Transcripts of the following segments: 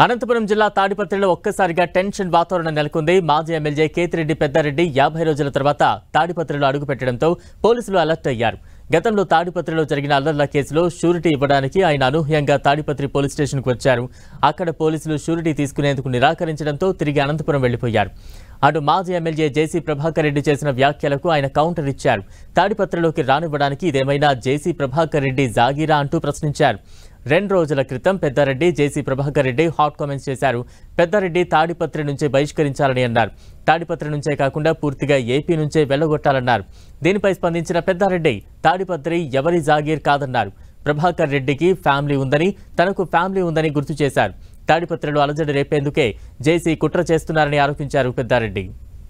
అనంతపురం జిల్లా తాడిపత్రిలో ఒక్కసారిగా టెన్షన్ వాతావరణం నెలకొంది మాజీ ఎమ్మెల్యే కేతిరెడ్డి పెద్దారెడ్డి యాభై రోజుల తర్వాత తాడిపత్రిలో అడుగుపెట్టడంతో పోలీసులు అలర్ట్ అయ్యారు గతంలో తాడిపత్రిలో జరిగిన అల్లర్ల కేసులో షూరిటీ ఇవ్వడానికి ఆయన అనూహ్యంగా తాడిపత్రి పోలీస్ స్టేషన్కు వచ్చారు అక్కడ పోలీసులు షూరిటీ తీసుకునేందుకు నిరాకరించడంతో తిరిగి అనంతపురం వెళ్లిపోయారు అటు మాజీ ఎమ్మెల్యే జేసీ ప్రభాకర్ రెడ్డి చేసిన వ్యాఖ్యలకు ఆయన కౌంటర్ ఇచ్చారు తాడిపత్రిలోకి రానివ్వడానికి ఇదేమైనా జేసీ ప్రభాకర్ రెడ్డి జాగీరా అంటూ ప్రశ్నించారు రెండు రోజుల క్రితం Peddareddy JC Prabhakar Reddy hot comments చేశారు పెద్దారెడ్డి తాడిపత్రి నుంచే బహిష్కరించాలని అన్నారు తాడిపత్రి నుంచే కాకుండా పూర్తిగా ఏపీ నుంచే వెళ్లగొట్టాలన్నారు దీనిపై స్పందించిన పెద్దారెడ్డి తాడిపత్రి ఎవరి జాగీర్ కాదన్నారు ప్రభాకర్ రెడ్డికి ఫ్యామిలీ ఉందని తనకు ఫ్యామిలీ ఉందని గుర్తు చేశారు తాడిపత్రిలో అలజడి రేపేందుకే జేసీ కుట్ర చేస్తున్నారని ఆరోపించారు పెద్దారెడ్డి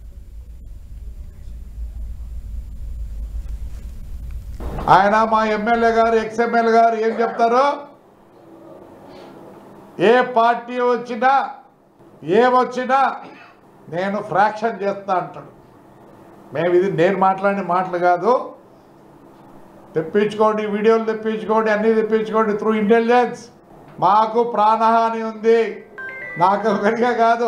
ఆయన మా ఎమ్మెల్యే గారు ఎక్స్ ఎమ్మెల్యే గారు ఏం చెప్తారు ఏ పార్టీ వచ్చినా ఏమొచ్చినా నేను ఫ్రాక్షన్ చేస్తా అంటాడు మేము ఇది నేను మాట్లాడిన మాటలు కాదు తెప్పించుకోండి వీడియోలు తెప్పించుకోండి అన్నీ తెప్పించుకోండి త్రూ ఇంటెలిజెన్స్ మాకు ప్రాణహాని ఉంది నాకు ఒకరిగా కాదు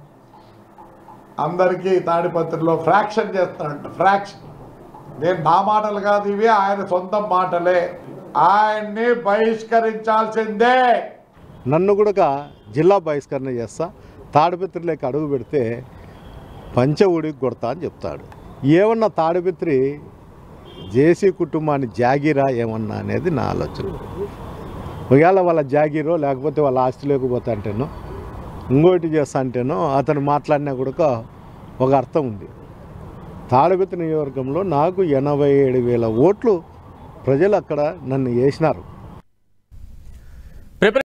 అందరికీ తాడిపత్రిలో ఫ్రాక్షన్ చేస్తానంట ఫ్రాక్షన్ నేను నా మాటలు కాదు ఇవి ఆయన సొంత మాటలే ఆయన్ని బహిష్కరించాల్సిందే నన్ను కూడా జిల్లా బహిష్కరణ చేస్తా తాడిపత్రిలోకి అడుగు పెడితే పంచ ఊడికి కొడతా అని చెప్తాడు ఏమన్నా తాడిపత్రి జేసీ కుటుంబాన్ని జాగీరా ఏమన్నా అనేది నా ఆలోచన ఒకవేళ వాళ్ళ జాగీరో లేకపోతే వాళ్ళ ఆస్తి లేకపోతే అంటేనో ఇంకోటి చేస్తా అంటేనో అతను మాట్లాడినా కూడా ఒక అర్థం ఉంది తాడిపత్రి నియోజకవర్గంలో నాకు ఎనభై ఏడు వేల ఓట్లు ప్రజలు అక్కడ నన్ను వేసినారు